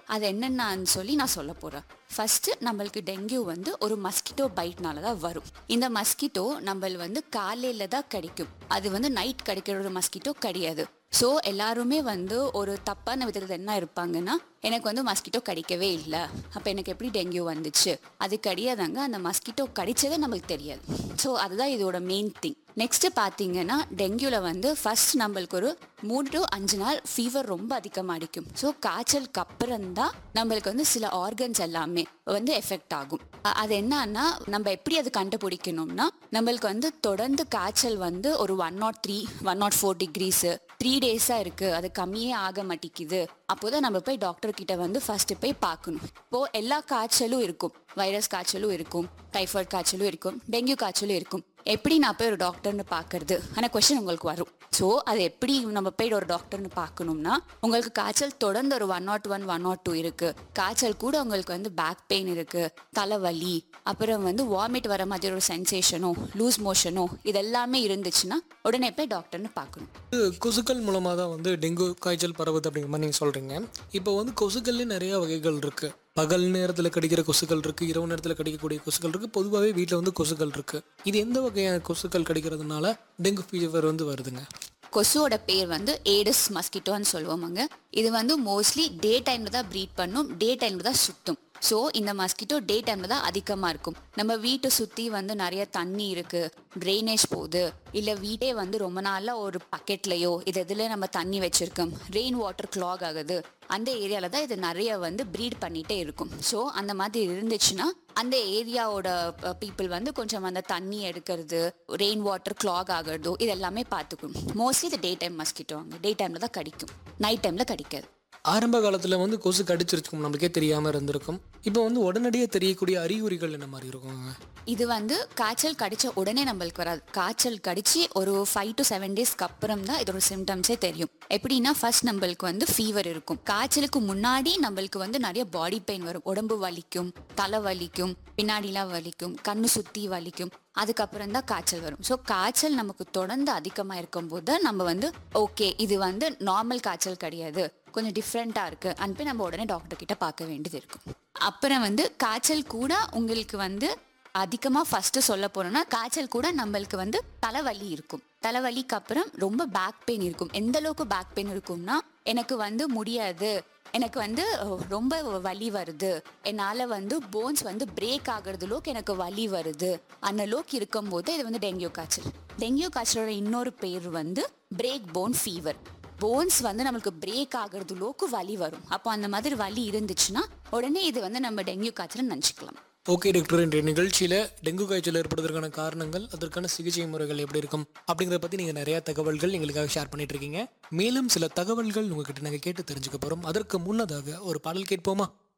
அது என்னென்னு சொல்லி நான் சொல்ல போகிறேன் ஃபஸ்ட்டு நம்மளுக்கு டெங்கு வந்து ஒரு மஸ்கிட்டோ பைட்னால தான் வரும் இந்த மஸ்கிட்டோ நம்மள வந்து காலையில் தான் கிடைக்கும் அது வந்து நைட் கிடைக்கிற ஒரு மஸ்கிட்டோ கிடையாது ஸோ எல்லாருமே வந்து ஒரு தப்பான விதத்தில் என்ன இருப்பாங்கன்னா எனக்கு வந்து மஸ்கிட்டோ கடிக்கவே இல்லை அப்போ எனக்கு எப்படி டெங்கு வந்துச்சு அது கிடையாதாங்க அந்த மஸ்கிட்டோ கடிச்சதே நம்மளுக்கு தெரியாது ஸோ அதுதான் இதோட மெயின் திங் நெக்ஸ்ட் பார்த்தீங்கன்னா டெங்கியூல வந்து ஃபர்ஸ்ட் நம்மளுக்கு ஒரு மூணு டு அஞ்சு நாள் ஃபீவர் ரொம்ப அதிகமாக அடிக்கும் ஸோ காய்ச்சலுக்கு அப்புறம் தான் நம்மளுக்கு வந்து சில ஆர்கன்ஸ் எல்லாமே வந்து எஃபெக்ட் ஆகும் அ- அது என்னன்னா நம்ம எப்படி அது கண்டுபிடிக்கணும்னா நம்மளுக்கு வந்து தொடர்ந்து காய்ச்சல் வந்து ஒரு one naught three one naught four degrees three டேஸாக இருக்குது அது கம்மியே ஆக மாட்டேங்குது அப்போதான் நம்ம போய் டாக்டர் கிட்ட வந்து ஃபர்ஸ்ட் போய் பார்க்கணும் இப்போ எல்லா காய்ச்சலும் இருக்கும் வைரஸ் காய்ச்சலும் இருக்கும் டைஃபாய்டு காய்ச்சலும் இருக்கும் டெங்கு காய்ச்சலும் இருக்கும் எப்படி நான் போய் ஒரு டாக்டர்னு பார்க்கறது ஆனால் கொஸ்டின் உங்களுக்கு வரும் ஸோ அது எப்படி நம்ம போய் ஒரு டாக்டர்னு பார்க்கணும்னா உங்களுக்கு காய்ச்சல் தொடர்ந்து ஒரு one naught one one naught two இருக்கு காய்ச்சல் கூட உங்களுக்கு வந்து பேக் பெயின் இருக்கு தலைவலி அப்புறம் வந்து வாமிட் வர மாதிரி ஒரு சென்சேஷனோ லூஸ் மோஷனோ இதெல்லாமே இருந்துச்சுன்னா உடனே போய் டாக்டர்னு பார்க்கணும் இது கொசுக்கள் மூலமாக தான் வந்து டெங்கு காய்ச்சல் பரவுது அப்படிங்கிற மாதிரி நீங்கள் சொல்கிறீங்க இப்போ வந்து கொசுக்கள்லேயே நிறைய வகைகள் இருக்குது பகல் நேரத்தில் கடிக்கிற கொசுக்கள் இருக்குது இரவு நேரத்தில் கடிக்கக்கூடிய கொசுக்கள் இருக்குது பொதுவாகவே வீட்டில் வந்து கொசுக்கள் இருக்குது இது எந்த வகையான கொசுக்கள் கடிக்கிறதுனால டெங்கு ஃபீவர் வந்து வருதுங்க கொசுவோட பேர் வந்து ஏடிஸ் மஸ்கிட்டோன்னு சொல்லுவோமாங்க இது வந்து மோஸ்ட்லி டே டைமில் தான் ப்ரீட் பண்ணும் டே டைமில் தான் சுத்தும் ஸோ இந்த மஸ்கிட்டோ டே டைமில் தான் அதிகமாக இருக்கும் நம்ம வீட்டை சுற்றி வந்து நிறைய தண்ணி இருக்குது ட்ரைனேஜ் போகுது இல்லை வீட்டே வந்து ரொம்ப நாளாக ஒரு பக்கெட்லேயோ இது எதில் நம்ம தண்ணி வச்சுருக்கோம் ரெயின் வாட்டர் கிளாக் ஆகுது அந்த ஏரியாவில் தான் இது நிறைய வந்து ப்ரீட் பண்ணிகிட்டே இருக்கும் ஸோ அந்த மாதிரி இருந்துச்சுன்னா அந்த ஏரியாவோட பீப்புள் வந்து கொஞ்சம் அந்த தண்ணி எடுக்கிறது ரெயின் வாட்டர் கிளாக் ஆகிறதோ இது எல்லாமே பார்த்துக்கணும் மோஸ்ட்லி இது டே டைம் மஸ்கிட்டோ அங்கே டே டைமில் தான் கடிக்கும் நைட் டைமில் கடிக்காது ஆரம்ப காலத்தில் வந்து கொசு கடிச்சிருக்கும் நம்மளுக்கே தெரியாமல் இருந்திருக்கும் இப்போ வந்து உடனடியாக தெரியக்கூடிய அறிகுறிகள் என்ன மாதிரி இருக்குங்க இது வந்து காய்ச்சல் கடிச்ச உடனே நம்மளுக்கு வராது காய்ச்சல் கடிச்சு ஒரு ஃபைவ் டு செவன் டேஸ்க்கு அப்புறம் தான் இதோட சிம்டம்ஸே தெரியும் எப்படின்னா ஃபர்ஸ்ட் நம்மளுக்கு வந்து ஃபீவர் இருக்கும் காய்ச்சலுக்கு முன்னாடி நம்மளுக்கு வந்து நிறைய பாடி பெயின் வரும் உடம்பு வலிக்கும் தலை வலிக்கும் பின்னாடிலாம் வலிக்கும் கண்ணு சுத்தி வலிக்கும் அதுக்கப்புறம் தான் காய்ச்சல் வரும் ஸோ காய்ச்சல் நமக்கு தொடர்ந்து அதிகமாக இருக்கும்போது நம்ம வந்து ஓகே இது வந்து நார்மல் காய்ச்சல் கிடையாது கொஞ்சம் டிஃப்ரெண்ட்டாக இருக்குது அனுப்பி நம்ம உடனே டாக்டர் கிட்ட பார்க்க வேண்டியது இருக்கும் அப்புறம் வந்து காய்ச்சல் கூட உங்களுக்கு வந்து அதிகமாக ஃபஸ்ட்டு சொல்ல போனோம்னா காய்ச்சல் கூட நம்மளுக்கு வந்து தலைவலி இருக்கும் தலைவலிக்கு அப்புறம் ரொம்ப பேக் பெயின் இருக்கும் எந்த அளவுக்கு பேக் பெயின் இருக்கும்னா எனக்கு வந்து முடியாது எனக்கு வந்து அஹ், ரொம்ப வலி வருது என்னால் வந்து போன்ஸ் வந்து பிரேக் ஆகுறது அளவுக்கு எனக்கு வலி வருது அந்த அளவுக்கு இருக்கும்போது இது வந்து டெங்கு காய்ச்சல் டெங்கு காய்ச்சலோட இன்னொரு பேர் வந்து பிரேக் போன் ஃபீவர் போன்ஸ் வந்து நம்மளுக்கு பிரேக் ஆகுறது அளவுக்கு வலி வரும் அப்போ அந்த மாதிரி வலி இருந்துச்சுன்னா உடனே இது வந்து நம்ம டெங்கு காய்ச்சல் நினச்சிக்கலாம் ஓகே டாக்டர் இன்றைய நிகழ்ச்சியில் டெங்கு காய்ச்சல் ஏற்படுவதற்கான காரணங்கள் அதற்கான சிகிச்சை முறைகள் எப்படி இருக்கும் அப்படிங்கிறத பற்றி நீங்கள் நிறைய தகவல்கள் எங்களுக்காக ஷேர் பண்ணிட்டு இருக்கீங்க மேலும் சில தகவல்கள் உங்ககிட்ட நாங்கள் கேட்டு தெரிஞ்சுக்க போகிறோம் அதற்கு முன்னதாக ஒரு பாடல் கேட்போமா